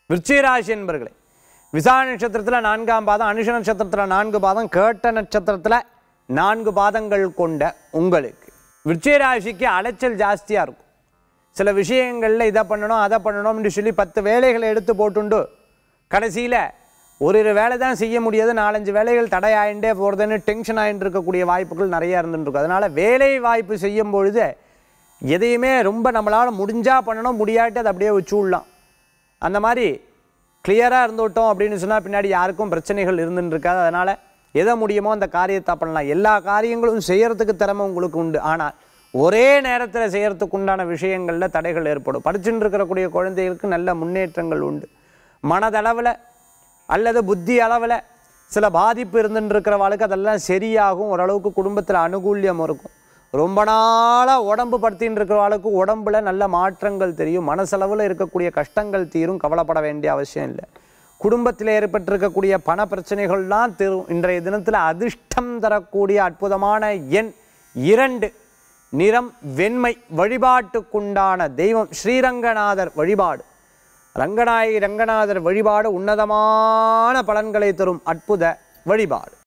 விருச்சிகராசி என்பர்களே விசா நட்சத்திரத்தில் நான்காம் பாதம் அனுஷ நட்சத்திரத்தில் நான்கு பாதம் கேட்ட நட்சத்திரத்தில் நான்கு பாதங்கள் கொண்ட உங்களுக்கு விருச்சிகராசிக்கு அலைச்சல் ஜாஸ்தியாக இருக்கும் சில விஷயங்களில் இதை பண்ணணும் அதை பண்ணணும்னு சொல்லி பத்து வேலைகளை எடுத்து போட்டுண்டு கடைசியில் ஒரு இரு வேலை தான் செய்ய முடியாது நாலஞ்சு வேலைகள் தடையாயிண்டே போகிறதுன்னு டென்ஷன் ஆகிட்டு இருக்கக்கூடிய வாய்ப்புகள் நிறையா இருந்துட்டு இருக்கும் அதனால் வேலை வாய்ப்பு செய்யும் பொழுது எதையுமே ரொம்ப நம்மளால் முடிஞ்சால் பண்ணணும் முடியாட்டி அதை அப்படியே வச்சு விடலாம் அந்த மாதிரி கிளியராக இருந்துவிட்டோம் அப்படின்னு சொன்னால் பின்னாடி யாருக்கும் பிரச்சனைகள் இருந்துட்டு இருக்காது அதனால் எதை முடியுமோ அந்த காரியத்தை பண்ணலாம் எல்லா காரியங்களும் செய்யறதுக்கு திறமை உங்களுக்கு உண்டு ஆனால் ஒரே நேரத்தில் செய்யறதுக்கு உண்டான விஷயங்களில் தடைகள் ஏற்படும் படிச்சுட்டு இருக்கக்கூடிய குழந்தைகளுக்கு நல்ல முன்னேற்றங்கள் உண்டு மனதளவில் அல்லது புத்தி அளவில் சில பாதிப்பு இருந்துட்டு இருக்கிறவாளுக்கு அதெல்லாம் சரியாகும் ஓரளவுக்கு குடும்பத்தில் அனுகூல்யம் இருக்கும் ரொம்ப நாளாக உடம்பு படுத்தின்னு இருக்கிறவாளுக்கு உடம்புல நல்ல மாற்றங்கள் தெரியும் மனசளவில் இருக்கக்கூடிய கஷ்டங்கள் தீரும் கவலைப்பட வேண்டிய அவசியம் இல்லை குடும்பத்தில் ஏற்பட்டிருக்கக்கூடிய பண பிரச்சனைகள்லாம் தீரும் இன்றைய தினத்தில் அதிர்ஷ்டம் தரக்கூடிய அற்புதமான எண் இரண்டு நிறம் வெண்மை வழிபாட்டுக்குண்டான தெய்வம் ஸ்ரீரங்கநாதர் வழிபாடு ரங்கநாயகி ரங்கநாதர் வழிபாடு உன்னதமான பலன்களை தரும் அற்புத வழிபாடு